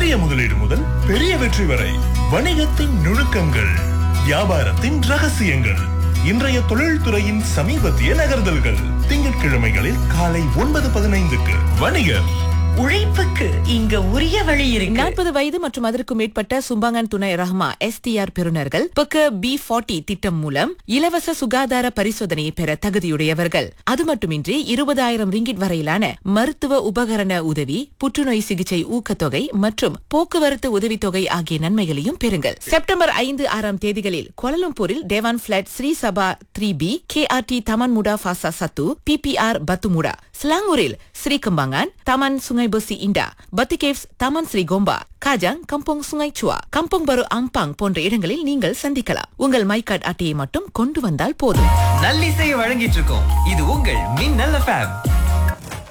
சிறிய முதலீடு முதல் பெரிய வெற்றி வரை வணிகத்தின் நுணுக்கங்கள் வியாபாரத்தின் ரகசியங்கள் இன்றைய தொழில்துறையின் சமீபத்திய நகர்தல்கள் திங்கட்கிழமைகளில் காலை ஒன்பது பதினைந்துக்கு வணிகர் உழைப்புக்கு இங்க உரிய வழி இருக்கு நாற்பது வயது மற்றும் அதற்கு மேற்பட்ட சும்பாங்கன் துணை ரஹ்மா எஸ்டிஆர் பெறுநர்கள் பக்க பி ஃபார்ட்டி திட்டம் மூலம் இலவச சுகாதார பரிசோதனையை பெற தகுதியுடையவர்கள் அது மட்டுமின்றி இருபதாயிரம் ரிங்கிட் வரையிலான மருத்துவ உபகரண உதவி புற்றுநோய் சிகிச்சை ஊக்கத்தொகை மற்றும் போக்குவரத்து உதவித்தொகை ஆகிய நன்மைகளையும் பெறுங்கள் செப்டம்பர் ஐந்து ஆறாம் தேதிகளில் கோலலம்பூரில் Dewan flat Sri Sabah three P K R T Taman Muda Fasa Satu PPR Batu Muda ஸ்லாங்கூரில் ஸ்ரீ கம்பாங்கான் Taman Sungai Pasir Indah Batu Caves Taman Sri Gombak Kajang Kampung Sungai Chua Kampung பரு அம்பாங் போன்ற இடங்களில் நீங்கள் சந்திக்கலாம் உங்கள் மை கார்டு அட்டையை மட்டும் கொண்டு வந்தால் போதும் நல்லிசையை வழங்கிட்டு இருக்கோம் இது உங்கள் மின்னல் எஃப்எம்